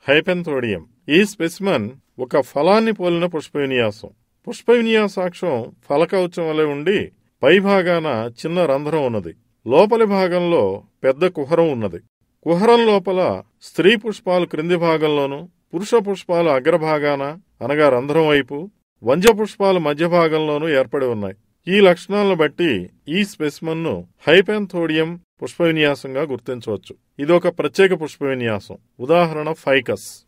హైపెంథోడియం ఈ స్పెసిమన్ ఒక ఫలాన్ని పోలిన పుష్ప విన్యాసం పుష్ప విన్యాసాక్షం ఫలకవచం వలె ఉండి పై భాగాన చిన్న రంధ్రం ఉన్నది లోపలి భాగంలో పెద్ద కుహరం ఉన్నది కుహరం లోపల స్త్రీ పుష్పాలు క్రింది భాగంలోను పురుష పుష్పాలు అగ్రభాగాన అనగా రంధ్రం వైపు వంజ పుష్పాలు మధ్య భాగంలోనూ ఏర్పడి ఉన్నాయి ఈ లక్షణాలను బట్టి ఈ స్పెసిమన్ ను హైపెంథోడియం పుష్ప విన్యాసంగా గుర్తించవచ్చు ఇది ఒక ప్రత్యేక పుష్ప విన్యాసం ఉదాహరణ ఫైకస్